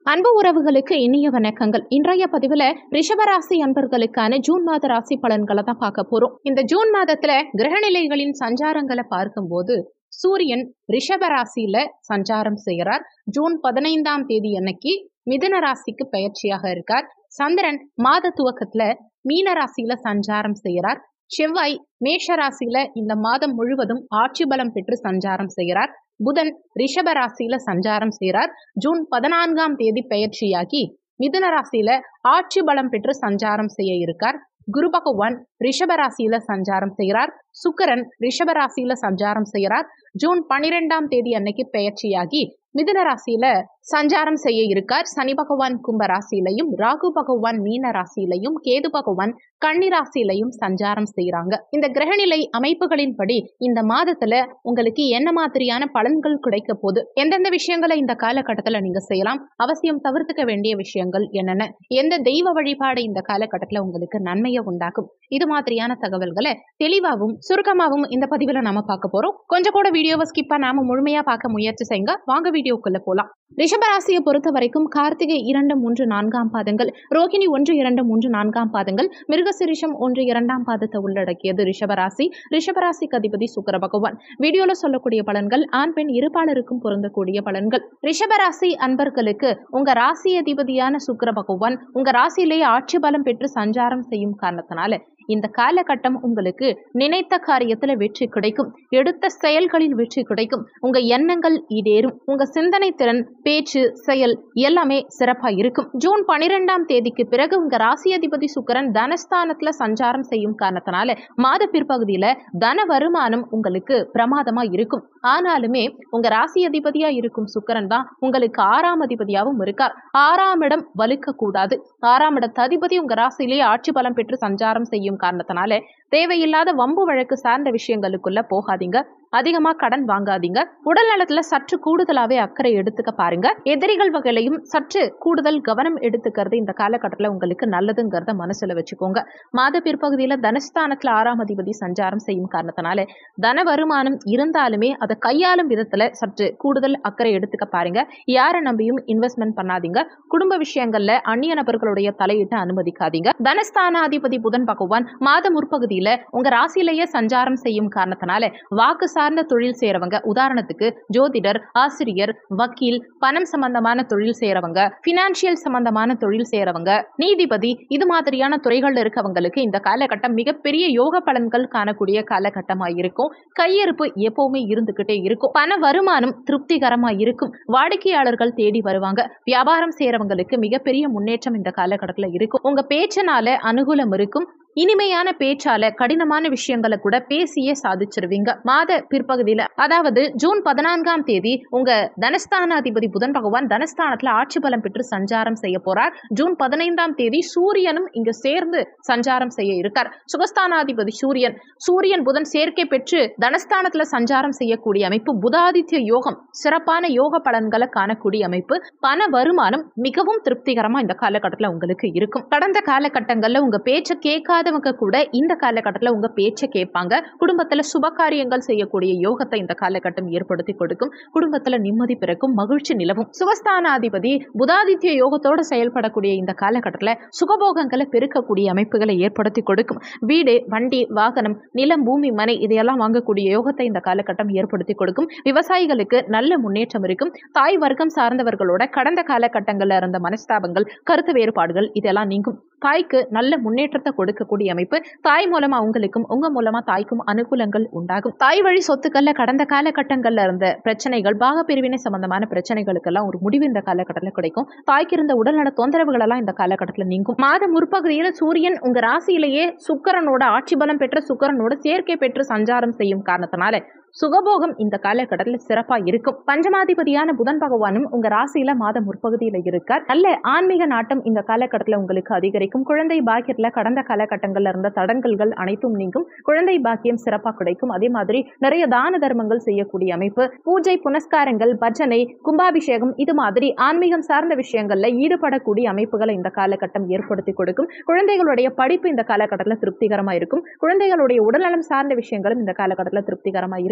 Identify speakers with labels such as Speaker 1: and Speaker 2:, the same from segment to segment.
Speaker 1: அன்பு உறவுகளுக்கு இனிய வணக்கங்கள் இன்றைய பதிவில் ரிஷபராசி அன்பர்களுக்கான ஜூன் மாத ராசி பலன்களை தான் பார்க்க போறோம் இந்த ஜூன் மாதத்துல கிரகநிலைகளின் சஞ்சாரங்களை பார்க்கும்போது சூரியன் ரிஷபராசியில சஞ்சாரம் செய்கிறார் ஜூன் பதினைந்தாம் தேதி அன்னைக்கு மிதுன ராசிக்கு பயிற்சியாக இருக்கார் சந்திரன் மாத துவக்கத்துல மீன ராசியில சஞ்சாரம் செய்கிறார் செவ்வாய் மேஷ ராசியில இந்த மாதம் முழுவதும் ஆட்சி பலம் பெற்று சஞ்சாரம் செய்கிறார் புதன் ரிஷப ராசியில சஞ்சாரம் செய்கிறார் ஜூன் பதினான்காம் தேதி பயிற்சியாகி மிதுன ராசியில ஆட்சி பலம் பெற்று சஞ்சாரம் செய்ய இருக்கார் குரு பகவான் ரிஷப ராசியில சஞ்சாரம் செய்கிறார் சுக்கரன் ரிஷப ராசியில சஞ்சாரம் செய்கிறார் ஜூன் பனிரெண்டாம் தேதி அன்னைக்கு பெயர்ச்சியாகி மிதுன ராசியில சஞ்சாரம் செய்ய இருக்கார் சனி பகவான் கும்ப ராசியிலையும் ராகு பகவான் மீன ராசியிலையும் கேது பகவான் கன்னி ராசியிலையும் சஞ்சாரம் செய்யறாங்க இந்த கிரகநிலை அமைப்புகளின்படி இந்த மாதத்துல உங்களுக்கு என்ன மாதிரியான பலன்கள் கிடைக்க போகுது எந்தெந்த விஷயங்களை இந்த காலகட்டத்துல நீங்க செய்யலாம் அவசியம் தவிர்த்துக்க வேண்டிய விஷயங்கள் என்னென்ன எந்த தெய்வ வழிபாடு இந்த காலகட்டத்துல உங்களுக்கு நன்மையை உண்டாக்கும் இது மாதிரியான தகவல்களை தெளிவாகவும் சுருக்கமாகவும் இந்த பதிவில் நாம பார்க்க போறோம் கொஞ்சம் கூட வீடியோவை ஸ்கிப் பண்ணாம முழுமையா பார்க்க முயற்சி செய்யுங்க வாங்க வீடியோக்குள்ள போலாம் ரிஷபராசியை பொறுத்த வரைக்கும் கார்த்திகை இரண்டு மூன்று நான்காம் பாதங்கள் ரோகிணி ஒன்று இரண்டு மூன்று நான்காம் பாதங்கள் மிருகசிரிஷம் ஒன்று இரண்டாம் பாதத்தை உள்ளடக்கியது ரிஷபராசி ரிஷபராசிக்கு அதிபதி சுக்கர பகவான் வீடியோல சொல்லக்கூடிய பலன்கள் ஆண் பெண் இருபாலருக்கும் பொருந்தக்கூடிய பலன்கள் ரிஷபராசி அன்பர்களுக்கு உங்க ராசி அதிபதியான சுக்கர பகவான் உங்க ராசியிலேயே ஆட்சி பலம் பெற்று சஞ்சாரம் செய்யும் காரணத்தினால இந்த காலகட்டம் உங்களுக்கு நினைத்த காரியத்துல வெற்றி கிடைக்கும் எடுத்த செயல்களில் வெற்றி கிடைக்கும் உங்க எண்ணங்கள் ஈடேறும் உங்க சிந்தனை திறன் பேச்சு செயல் எல்லாமே சிறப்பா இருக்கும் ஜூன் பனிரெண்டாம் தேதிக்கு பிறகு உங்க ராசி அதிபதி சுக்கரன் தனஸ்தானத்துல சஞ்சாரம் செய்யும் காரணத்தினால மாத பிற்பகுதியில தன வருமானம் உங்களுக்கு பிரமாதமா இருக்கும் ஆனாலுமே உங்க ராசி அதிபதியா இருக்கும் சுக்கரன் தான் உங்களுக்கு ஆறாம் அதிபதியாகவும் இருக்கார் ஆறாம் இடம் வலுக்க கூடாது ஆறாம் இடத்து அதிபதி உங்க ராசியிலேயே ஆட்சி பலம் பெற்று சஞ்சாரம் செய்யும் காரணத்தினால தேவையில்லாத வம்பு வழக்கு சார்ந்த விஷயங்களுக்குள்ள போகாதீங்க அதிகமா கடன் வாங்காதீங்க உடல் நலத்துல சற்று கூடுதலாவே அக்கறை எடுத்துக்க பாருங்க எதிரிகள் வகையிலையும் சற்று கூடுதல் கவனம் எடுத்துக்கிறது இந்த காலகட்டத்தில் உங்களுக்கு நல்லதுங்கிறத மனசுல வச்சுக்கோங்க மாத பிற்பகுதியில தனஸ்தானத்துல ஆறாம் அதிபதி சஞ்சாரம் செய்யும் காரணத்தினால தன வருமானம் இருந்தாலுமே அதை கையாளும் விதத்துல சற்று கூடுதல் அக்கறை எடுத்துக்க பாருங்க யாரை நம்பியும் இன்வெஸ்ட்மெண்ட் பண்ணாதீங்க குடும்ப விஷயங்கள்ல அந்நிய நபர்களுடைய தலையிட்டு அனுமதிக்காதீங்க தனஸ்தானாதிபதி புதன் பகவான் மாத முற்பகுதியில உங்க ராசியிலேயே சஞ்சாரம் செய்யும் காரணத்தினால வாக்கு சார்ந்த தொழில் செய்யறவங்க உதாரணத்துக்கு ஜோதிடர் ஆசிரியர் வக்கீல் பணம் சம்பந்தமான தொழில் செய்யறவங்க பினான்சியல் சம்பந்தமான தொழில் செய்யறவங்க நீதிபதி இது மாதிரியான துறைகள்ல இருக்கவங்களுக்கு இந்த காலகட்டம் மிகப்பெரிய யோக பலன்கள் காணக்கூடிய காலகட்டமா இருக்கும் கையிருப்பு எப்பவுமே இருந்துகிட்டே இருக்கும் பண வருமானம் திருப்திகரமா இருக்கும் வாடிக்கையாளர்கள் தேடி வருவாங்க வியாபாரம் செய்யறவங்களுக்கு மிகப்பெரிய முன்னேற்றம் இந்த காலகட்டத்துல இருக்கும் உங்க பேச்சனால அனுகூலம் இருக்கும் இனிமையான பேச்சால கடினமான விஷயங்களை கூட பேசியே சாதிச்சிருவீங்க மாத பிற்பகுதியில அதாவது ஜூன் பதினான்காம் தேதி உங்க தனஸ்தானாதிபதி புதன் பகவான் தனஸ்தானத்துல ஆட்சி பலம் பெற்று சஞ்சாரம் செய்ய போறார் ஜூன் பதினைந்தாம் தேதி சூரியனும் இங்க சேர்ந்து சஞ்சாரம் செய்ய இருக்கார் சுகஸ்தானாதிபதி சூரியன் சூரியன் புதன் சேர்க்கை பெற்று தனஸ்தானத்துல சஞ்சாரம் செய்யக்கூடிய அமைப்பு புதாதித்ய யோகம் சிறப்பான யோக பலன்களை காணக்கூடிய அமைப்பு பண வருமானம் மிகவும் திருப்திகரமா இந்த காலகட்டத்தில் உங்களுக்கு இருக்கும் கடந்த காலகட்டங்கள்ல உங்க பேச்சை கேட்காதவங்க கூட இந்த காலகட்டத்தில் உங்க பேச்சை கேட்பாங்க குடும்பத்துல சுப காரியங்கள் செய்யக்கூடிய யோகத்தை இந்த காலகட்டம் ஏற்படுத்தி கொடுக்கும் குடும்பத்துல நிம்மதி பிறக்கும் மகிழ்ச்சி நிலவும் சுகஸ்தானாதிபதி புதாதித்ய யோகத்தோட செயல்படக்கூடிய இந்த காலகட்டத்தில் சுகபோகங்களை பெருக்கக்கூடிய அமைப்புகளை ஏற்படுத்தி கொடுக்கும் வீடு வண்டி வாகனம் நிலம் பூமி மனை இதையெல்லாம் வாங்கக்கூடிய யோகத்தை இந்த காலகட்டம் ஏற்படுத்தி கொடுக்கும் விவசாயிகளுக்கு நல்ல முன்னேற்றம் இருக்கும் தாய் வர்க்கம் சார்ந்தவர்களோட கடந்த காலகட்டங்களில் இருந்த மனஸ்தாபங்கள் கருத்து வேறுபாடுகள் இதெல்லாம் நீங்கும் தாய்க்கு நல்ல முன்னேற்றத்தை கொடுக்கக்கூடிய அமைப்பு தாய் மூலமா உங்களுக்கும் உங்க மூலமா தாய்க்கும் அனுகூலங்கள் உண்டாகும் தாய் வழி சொத்துக்கள்ல கடந்த காலகட்டங்கள்ல இருந்த பிரச்சனைகள் பாக பிரிவினை சம்பந்தமான பிரச்சனைகளுக்கெல்லாம் ஒரு முடிவு இந்த காலகட்டத்தில் கிடைக்கும் தாய்க்கு இருந்த உடல்நல தொந்தரவுகள் எல்லாம் இந்த காலகட்டத்தில் நீங்கும் மாத முற்பகுதியில் சூரியன் உங்க ராசியிலேயே சுக்கரனோட ஆட்சி பலம் பெற்ற சுக்கரனோட சேர்க்கை பெற்று சஞ்சாரம் செய்யும் காரணத்தினால சுகபோகம் இந்த காலகட்டத்தில் சிறப்பா இருக்கும் பஞ்சமாதிபதியான புதன் பகவானும் உங்க ராசியில மாத முற்பகுதியில இருக்கார் நல்ல ஆன்மீக நாட்டம் இந்த காலகட்டத்தில் உங்களுக்கு அதிகரிக்கும் குழந்தை பாக்கியத்துல கடந்த காலகட்டங்கள்ல இருந்த தடங்கல்கள் அனைத்தும் நீங்கும் குழந்தை பாக்கியம் சிறப்பா கிடைக்கும் அதே மாதிரி நிறைய தான தர்மங்கள் செய்யக்கூடிய அமைப்பு பூஜை புனஸ்காரங்கள் பஜனை கும்பாபிஷேகம் இது மாதிரி ஆன்மீகம் சார்ந்த விஷயங்கள்ல ஈடுபடக்கூடிய அமைப்புகளை இந்த காலகட்டம் ஏற்படுத்தி கொடுக்கும் குழந்தைகளுடைய படிப்பு இந்த காலகட்டத்தில் திருப்திகரமா இருக்கும் குழந்தைகளுடைய உடல்நலம் சார்ந்த விஷயங்களும் இந்த காலகட்டத்தில் திருப்திகரமா இருக்கும்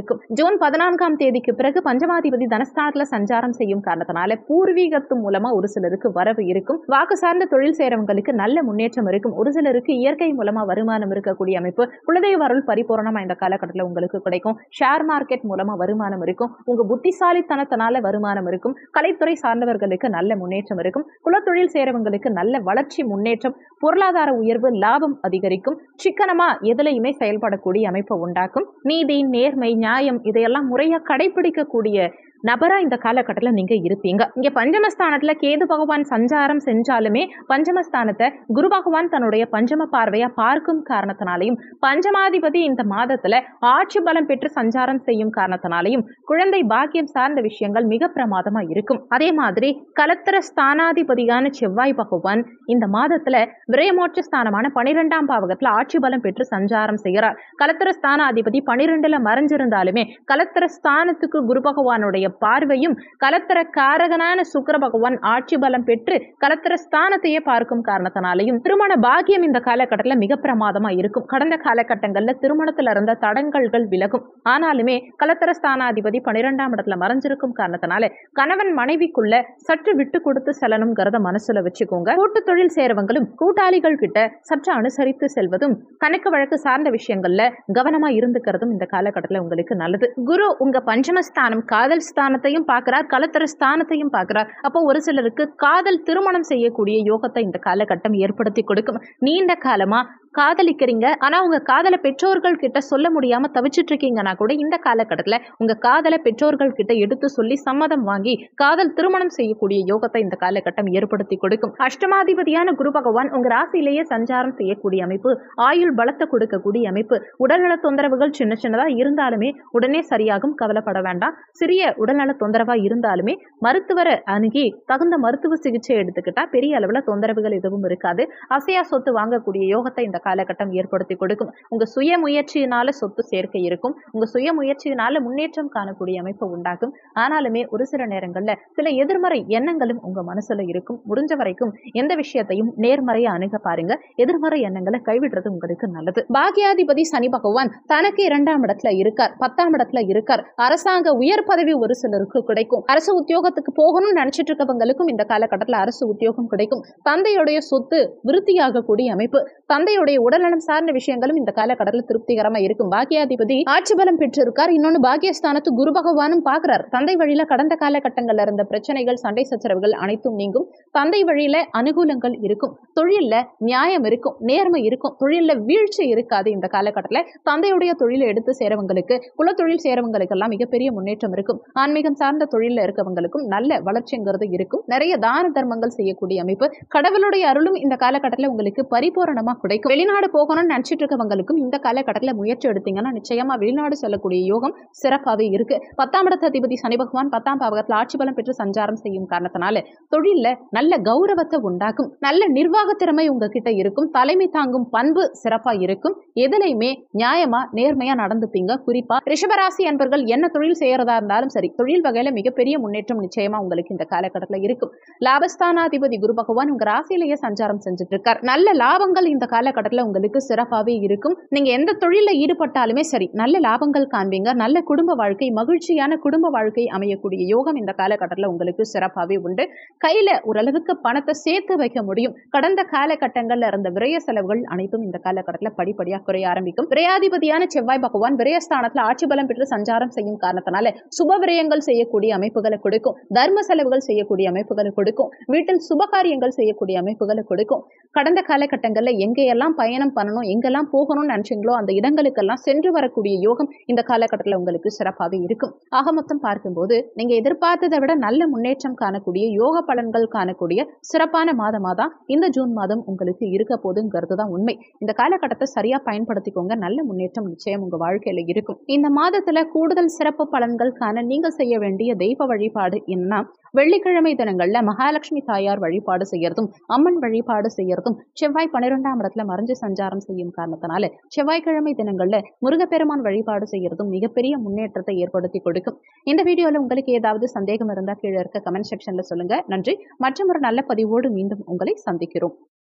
Speaker 1: இருக்கும் ஜூன் பதினான்காம் தேதிக்கு பிறகு பஞ்சமாதிபதி தனஸ்தானத்துல சஞ்சாரம் செய்யும் காரணத்தினால பூர்வீகத்து மூலமா ஒரு சிலருக்கு வரவு இருக்கும் வாக்கு சார்ந்த தொழில் செய்றவங்களுக்கு நல்ல முன்னேற்றம் இருக்கும் ஒரு சிலருக்கு இயற்கை மூலமா வருமானம் இருக்கக்கூடிய அமைப்பு குலதெய்வ அருள் பரிபூரணமா இந்த காலகட்டத்தில் உங்களுக்கு கிடைக்கும் ஷேர் மார்க்கெட் மூலமா வருமானம் இருக்கும் உங்க புத்திசாலித்தனத்தினால வருமானம் இருக்கும் கலைத்துறை சார்ந்தவர்களுக்கு நல்ல முன்னேற்றம் இருக்கும் குலத்தொழில் செய்றவங்களுக்கு நல்ல வளர்ச்சி முன்னேற்றம் பொருளாதார உயர்வு லாபம் அதிகரிக்கும் சிக்கனமா எதுலையுமே செயல்படக்கூடிய அமைப்பை உண்டாக்கும் நீதி நேர்மை நியாயம் இதையெல்லாம் முறையா கடைபிடிக்கக்கூடிய நபரா இந்த காலகட்டத்தில் நீங்க இருப்பீங்க இங்க பஞ்சமஸ்தானத்துல கேது பகவான் சஞ்சாரம் செஞ்சாலுமே பஞ்சமஸ்தானத்தை குரு பகவான் தன்னுடைய பஞ்சம பார்வையா பார்க்கும் காரணத்தினாலையும் பஞ்சமாதிபதி இந்த மாதத்துல ஆட்சி பலம் பெற்று சஞ்சாரம் செய்யும் காரணத்தினாலையும் குழந்தை பாக்கியம் சார்ந்த விஷயங்கள் மிக பிரமாதமா இருக்கும் அதே மாதிரி கலத்திர ஸ்தானாதிபதியான செவ்வாய் பகவான் இந்த மாதத்துல விரயமோட்ச ஸ்தானமான பனிரெண்டாம் பாவகத்துல ஆட்சி பலம் பெற்று சஞ்சாரம் செய்கிறார் கலத்திர ஸ்தானாதிபதி பனிரெண்டுல மறைஞ்சிருந்தாலுமே கலத்திர ஸ்தானத்துக்கு குரு பகவானுடைய பார்வையும் கலத்திர காரகனான சுக்கிர பகவான் ஆட்சி பலம் பெற்று கலத்திர ஸ்தானத்தையே பார்க்கும் காரணத்தினாலையும் திருமண பாக்கியம் இந்த காலகட்டத்தில் மிக பிரமாதமா இருக்கும் கடந்த காலகட்டங்கள்ல திருமணத்துல இருந்த தடங்கல்கள் விலகும் ஆனாலுமே கலத்திர ஸ்தானாதிபதி பனிரெண்டாம் இடத்துல மறைஞ்சிருக்கும் காரணத்தினால கணவன் மனைவிக்குள்ள சற்று விட்டு கொடுத்து செல்லணுங்கிறத மனசுல வச்சுக்கோங்க கூட்டு தொழில் சேரவங்களும் கூட்டாளிகள் கிட்ட சற்று அனுசரித்து செல்வதும் கணக்கு வழக்கு சார்ந்த விஷயங்கள்ல கவனமா இருந்துக்கிறதும் இந்த காலகட்டத்தில் உங்களுக்கு நல்லது குரு உங்க பஞ்சமஸ்தானம் காதல் ஸ்தானத்தையும் பார்க்கிறார் கலத்திர ஸ்தானத்தையும் பார்க்கிறார் அப்போ ஒரு சிலருக்கு காதல் திருமணம் செய்யக்கூடிய யோகத்தை இந்த காலகட்டம் ஏற்படுத்தி கொடுக்கும் நீண்ட காலமா காதலிக்கிறீங்க ஆனா உங்க காதலை பெற்றோர்கள் கிட்ட சொல்ல முடியாம தவிச்சிட்டு இருக்கீங்கன்னா கூட இந்த காலகட்டத்துல உங்க காதலை பெற்றோர்கள் கிட்ட எடுத்து சொல்லி சம்மதம் வாங்கி காதல் திருமணம் செய்யக்கூடிய யோகத்தை இந்த காலகட்டம் ஏற்படுத்தி கொடுக்கும் அஷ்டமாதிபதியான குரு பகவான் உங்க ராசியிலேயே சஞ்சாரம் செய்யக்கூடிய அமைப்பு ஆயுள் பலத்தை கொடுக்கக்கூடிய அமைப்பு உடல்நல தொந்தரவுகள் சின்ன சின்னதா இருந்தாலுமே உடனே சரியாகும் கவலைப்பட வேண்டாம் சிறிய உடல்நல தொந்தரவா இருந்தாலுமே மருத்துவரை அணுகி தகுந்த மருத்துவ சிகிச்சை எடுத்துக்கிட்டா பெரிய அளவுல தொந்தரவுகள் எதுவும் இருக்காது அசையா சொத்து வாங்கக்கூடிய யோகத்தை இந்த காலகட்டம் ஏற்படுத்தி கொடுக்கும் உங்க சுய முயற்சியினால சொத்து சேர்க்கை இருக்கும் உங்க சுய முயற்சியினால முன்னேற்றம் காணக்கூடிய அமைப்பு உண்டாகும் ஆனாலுமே ஒரு சில நேரங்கள்ல சில எதிர்மறை எண்ணங்களும் உங்க மனசுல இருக்கும் முடிஞ்ச வரைக்கும் எந்த விஷயத்தையும் நேர்மறையா அணுக பாருங்க எதிர்மறை எண்ணங்களை கைவிடுறது உங்களுக்கு நல்லது பாக்கியாதிபதி சனி பகவான் தனக்கு இரண்டாம் இடத்துல இருக்கார் பத்தாம் இடத்துல இருக்கார் அரசாங்க உயர் பதவி ஒரு சிலருக்கு கிடைக்கும் அரசு உத்தியோகத்துக்கு போகணும்னு நினைச்சிட்டு இருக்கவங்களுக்கும் இந்த காலகட்டத்தில் அரசு உத்தியோகம் கிடைக்கும் தந்தையுடைய சொத்து விருத்தியாகக்கூடிய அமைப்பு தந்தையுடைய உடல்நலம் சார்ந்த விஷயங்களும் இந்த காலகட்டத்தில் திருப்திகரமா இருக்கும் பாக்கியாதிபதி ஆட்சி பலம் பெற்றிருக்கார் இன்னொன்னு பாக்கியஸ்தானத்து குரு பகவானும் பார்க்கிறார் தந்தை வழியில கடந்த காலகட்டங்கள்ல இருந்த பிரச்சனைகள் சண்டை சச்சரவுகள் அனைத்தும் நீங்கும் தந்தை வழியில அனுகூலங்கள் இருக்கும் தொழில்ல நியாயம் இருக்கும் நேர்மை இருக்கும் தொழில்ல வீழ்ச்சி இருக்காது இந்த காலகட்டத்தில் தந்தையுடைய தொழிலை எடுத்து சேரவங்களுக்கு குலத்தொழில் சேரவங்களுக்கு எல்லாம் மிகப்பெரிய முன்னேற்றம் இருக்கும் ஆன்மீகம் சார்ந்த தொழில்ல இருக்கவங்களுக்கும் நல்ல வளர்ச்சிங்கிறது இருக்கும் நிறைய தான தர்மங்கள் செய்யக்கூடிய அமைப்பு கடவுளுடைய அருளும் இந்த காலகட்டத்தில் உங்களுக்கு பரிபூரணமா கிடைக்கும் வெளிநாடு போகணும்னு நினைச்சிட்டு இருக்கவங்களுக்கும் இந்த காலகட்டத்தில் முயற்சி எடுத்தீங்கன்னா நிச்சயமா வெளிநாடு செல்லக்கூடிய யோகம் சிறப்பாகவே இருக்கு பத்தாம் இடத்த அதிபதி சனி பகவான் பத்தாம் பாவகத்தில் ஆட்சி பலம் பெற்று சஞ்சாரம் செய்யும் காரணத்தினால தொழில்ல நல்ல கௌரவத்தை உண்டாக்கும் நல்ல நிர்வாக திறமை உங்ககிட்ட இருக்கும் தலைமை தாங்கும் பண்பு சிறப்பா இருக்கும் எதுலையுமே நியாயமா நேர்மையா நடந்துப்பீங்க குறிப்பா ரிஷபராசி அன்பர்கள் என்ன தொழில் செய்யறதா இருந்தாலும் சரி தொழில் வகையில மிகப்பெரிய முன்னேற்றம் நிச்சயமா உங்களுக்கு இந்த காலகட்டத்தில் இருக்கும் லாபஸ்தானாதிபதி குரு பகவான் உங்க ராசியிலேயே சஞ்சாரம் செஞ்சுட்டு இருக்கார் நல்ல லாபங்கள் இந்த காலகட்டத்தில் உங்களுக்கு சிறப்பாகவே இருக்கும் நீங்க எந்த தொழில ஈடுபட்டாலுமே சரி நல்ல லாபங்கள் காண்பீங்க நல்ல குடும்ப வாழ்க்கை மகிழ்ச்சியான குடும்ப வாழ்க்கை அமையக்கூடிய யோகம் இந்த காலகட்டத்தில் உங்களுக்கு சிறப்பாகவே உண்டு கையில ஓரளவுக்கு பணத்தை சேர்த்து வைக்க முடியும் கடந்த காலகட்டங்கள்ல இருந்த விரய செலவுகள் அனைத்தும் இந்த காலகட்டத்தில் படிப்படியாக குறைய ஆரம்பிக்கும் விரையாதிபதியான செவ்வாய் பகவான் விரயஸ்தானத்தில் ஆட்சி பலம் பெற்று சஞ்சாரம் செய்யும் காரணத்தினால சுப விரயங்கள் செய்யக்கூடிய அமைப்புகளை கொடுக்கும் தர்ம செலவுகள் செய்யக்கூடிய அமைப்புகளை கொடுக்கும் வீட்டில் சுபகாரியங்கள் செய்யக்கூடிய அமைப்புகளை கொடுக்கும் கடந்த காலகட்டங்களில் எங்கெல்லாம் பயணம் பண்ணணும் எங்கெல்லாம் போகணும்னு நினைச்சீங்களோ அந்த இடங்களுக்கெல்லாம் சென்று வரக்கூடிய யோகம் இந்த காலகட்டத்தில் உங்களுக்கு சிறப்பாகவே இருக்கும் ஆக மொத்தம் பார்க்கும்போது நீங்க எதிர்பார்த்ததை விட நல்ல முன்னேற்றம் காணக்கூடிய யோக பலன்கள் காணக்கூடிய சிறப்பான மாதமா தான் இந்த ஜூன் மாதம் உங்களுக்கு இருக்க போதுங்கிறது தான் உண்மை இந்த காலகட்டத்தை சரியா பயன்படுத்திக்கோங்க நல்ல முன்னேற்றம் நிச்சயம் உங்க வாழ்க்கையில இருக்கும் இந்த மாதத்துல கூடுதல் சிறப்பு பலன்கள் காண நீங்க செய்ய வேண்டிய தெய்வ வழிபாடு என்ன வெள்ளிக்கிழமை தினங்கள்ல மகாலட்சுமி தாயார் வழிபாடு செய்யறதும் அம்மன் வழிபாடு செய்யறதும் செவ்வாய் பன்னிரெண்டாம் இடத்துல மறைஞ்சு சஞ்சாரம் செய்யும் காரணத்தினால செவ்வாய்க்கிழமை தினங்கள்ல முருகப்பெருமான் வழிபாடு செய்யறதும் மிகப்பெரிய முன்னேற்றத்தை ஏற்படுத்தி கொடுக்கும் இந்த வீடியோல உங்களுக்கு ஏதாவது சந்தேகம் இருந்தா கீழே இருக்க கமெண்ட் செக்ஷன்ல சொல்லுங்க நன்றி மற்றும் ஒரு நல்ல பதிவோடு மீண்டும் உங்களை சந்திக்கிறோம்